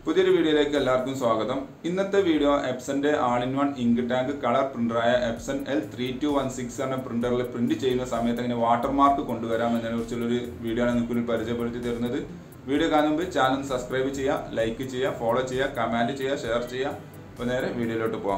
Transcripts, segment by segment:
പുതിയൊരു വീഡിയോയിലേക്ക് എല്ലാവർക്കും സ്വാഗതം ഇന്നത്തെ വീഡിയോ എപ്സന്റെ all in one ink tank colour പ്രിന്ററായ Epson L three two one six എന്ന പ്രിന്ററിൽ പ്രിന്റ് ചെയ്യുന്ന സമയത്ത് എങ്ങനെ വാട്ടർമാർക്ക് കൊണ്ടുവരാം എന്നതിനെ കുറിച്ചുള്ളൊരു വീഡിയോ ആണ് നിങ്ങൾക്ക് മുന്നിൽ പരിചയപ്പെടുത്തി തരുന്നത് വീഡിയോ കാണുമ്പോൾ ചാനൽ സബ്സ്ക്രൈബ് ചെയ്യുക ലൈക്ക് ചെയ്യുക ഫോളോ ചെയ്യുക കമന്റ് ചെയ്യുക ഷെയർ ചെയ്യുക അപ്പോൾ നേരെ വീഡിയോയിലോട്ട് പോകാം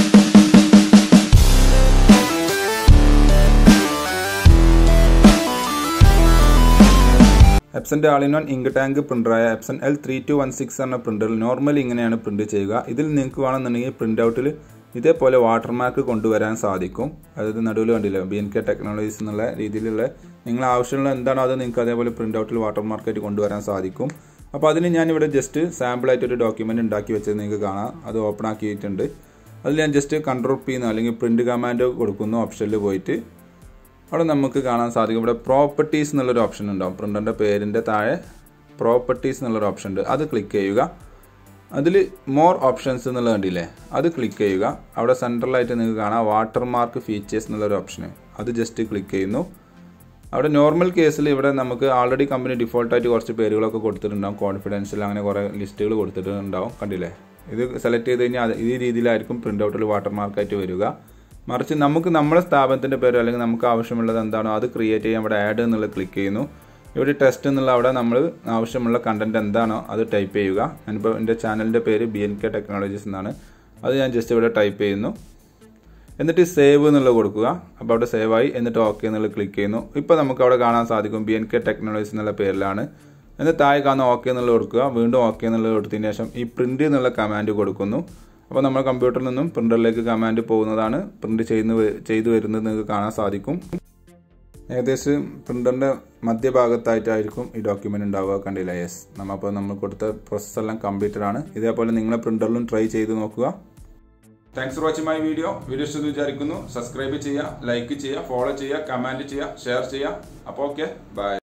എപ്സന്റെ all in one ink tank പ്രിന്ററായ Epson L three two one six എന്ന പ്രിന്ററിൽ നോർമലി ഇങ്ങനെയാണ് പ്രിന്റ് ചെയ്യുക ഇതിൽ നിങ്ങൾക്ക് വേണമെന്നുണ്ടെങ്കിൽ പ്രിന്റ് ഔട്ടിൽ ഇതേപോലെ വാട്ടർമാർക്ക് കൊണ്ടുവരാൻ സാധിക്കും അതായത് നടുവിൽ കണ്ടില്ല ബി എൻ കെ ടെക്നോളജീസ് എന്നുള്ള രീതിയിലുള്ള നിങ്ങൾ ആവശ്യമുള്ള എന്താണോ അത് നിങ്ങൾക്ക് അതേപോലെ പ്രിന്റ് ഔട്ടിൽ വാട്ടർമാർക്കായിട്ട് കൊണ്ടുവരാൻ സാധിക്കും അപ്പോൾ അതിന് ഞാനിവിടെ ജസ്റ്റ് സാമ്പിളായിട്ട് ഒരു ഡോക്യുമെന്റ് ഉണ്ടാക്കി വെച്ചത് നിങ്ങൾക്ക് കാണാം അത് ഓപ്പൺ ആക്കിയിട്ടുണ്ട് അതിൽ ഞാൻ ജസ്റ്റ് കൺട്രോൾ പി എന്ന് അല്ലെങ്കിൽ പ്രിന്റ് കമാൻഡ് കൊടുക്കുന്ന ഓപ്ഷനിൽ പോയിട്ട് അവിടെ നമുക്ക് കാണാൻ സാധിക്കും ഇവിടെ പ്രോപ്പർട്ടീസ് എന്നുള്ളൊരു ഓപ്ഷൻ ഉണ്ടാവും പ്രിൻ്ററിൻ്റെ പേരിൻ്റെ താഴെ പ്രോപ്പർട്ടീസ് എന്നുള്ളൊരു ഓപ്ഷൻ ഉണ്ട് അത് ക്ലിക്ക് ചെയ്യുക അതിൽ മോർ ഓപ്ഷൻസ് എന്നുള്ളത് കണ്ടില്ലേ അത് ക്ലിക്ക് ചെയ്യുക അവിടെ സെൻട്രലായിട്ട് നിങ്ങൾക്ക് കാണാം വാട്ടർ മാർക്ക് ഫീച്ചേഴ്സ് എന്നുള്ളൊരു ഓപ്ഷൻ അത് ജസ്റ്റ് ക്ലിക്ക് ചെയ്യുന്നു അവിടെ നോർമൽ കേസിൽ ഇവിടെ നമുക്ക് ആൾറെഡി കമ്പനി ഡിഫോൾട്ടായിട്ട് കുറച്ച് പേരുകളൊക്കെ കൊടുത്തിട്ടുണ്ടാവും കോൺഫിഡൻഷ്യൽ അങ്ങനെ കുറേ ലിസ്റ്റുകൾ കൊടുത്തിട്ടുണ്ടാവും കണ്ടില്ലേ ഇത് സെലക്ട് ചെയ്ത് കഴിഞ്ഞാൽ അത് ഈ രീതിയിലായിരിക്കും പ്രിൻ്റ് ഔട്ടിൽ വാട്ടർ മാർക്കായിട്ട് വരിക മറിച്ച് നമുക്ക് നമ്മുടെ സ്ഥാപനത്തിൻ്റെ പേരോ അല്ലെങ്കിൽ നമുക്ക് ആവശ്യമുള്ളത് എന്താണോ അത് ക്രിയേറ്റ് ചെയ്യാൻ ഇവിടെ ആഡ് എന്നുള്ളത് ക്ലിക്ക് ചെയ്യുന്നു ഇവിടെ ടെസ്റ്റ് എന്നുള്ള അവിടെ നമ്മൾ ആവശ്യമുള്ള കണ്ടന്റ് എന്താണോ അത് ടൈപ്പ് ചെയ്യുക ഞാനിപ്പോൾ എൻ്റെ ചാനലിൻ്റെ പേര് ബി എൻ കെ ടെക്നോളജീസ് എന്നാണ് അത് ഞാൻ ജസ്റ്റ് ഇവിടെ ടൈപ്പ് ചെയ്യുന്നു എന്നിട്ട് സേവ് എന്നുള്ളത് കൊടുക്കുക അപ്പോൾ അവിടെ സേവ് ആയി എന്നിട്ട് ഓക്കെ എന്നുള്ളത് ക്ലിക്ക് ചെയ്യുന്നു ഇപ്പോൾ നമുക്ക് അവിടെ കാണാൻ സാധിക്കും ബി എൻ കെ ടെക്നോളജീസ് എന്നുള്ള പേരിലാണ് എന്നിട്ട് താഴെ കാണുന്ന ഓക്കെ എന്നുള്ളത് കൊടുക്കുക വീണ്ടും ഓക്കെ എന്നുള്ളത് കൊടുത്തതിന് ശേഷം ഈ പ്രിന്റ് എന്നുള്ള കമാൻഡ് കൊടുക്കുന്നു അപ്പോൾ നമ്മൾ കമ്പ്യൂട്ടറിൽ നിന്നും പ്രിന്ററിലേക്ക് കമാൻഡ് പോകുന്നതാണ് പ്രിന്റ് ചെയ്യുന്ന ചെയ്തു വരുന്നത് നിങ്ങൾക്ക് കാണാൻ സാധിക്കും ഏകദേശം പ്രിന്ററിന്റെ മധ്യഭാഗത്തായിട്ടായിരിക്കും ഈ ഡോക്യുമെന്റ് ഉണ്ടാവുക കണ്ടില്ല യെസ് നമ്മപ്പോൾ നമ്മൾ കൊടുത്ത പ്രോസസ്സ് എല്ലാം കംപ്ലീറ്റഡ് ആണ് ഇതേപോലെ നിങ്ങളെ പ്രിന്ററിലും ട്രൈ ചെയ്ത് നോക്കുക thanks for watching my video video ഇഷ്ടമെന്ന് വിചാരിക്കുന്നു സബ്സ്ക്രൈബ് ചെയ്യുക ലൈക്ക് ചെയ്യുക ഫോളോ ചെയ്യുക കമന്റ് ചെയ്യുക ഷെയർ ചെയ്യുക അപ്പോൾ ഓക്കെ ബൈ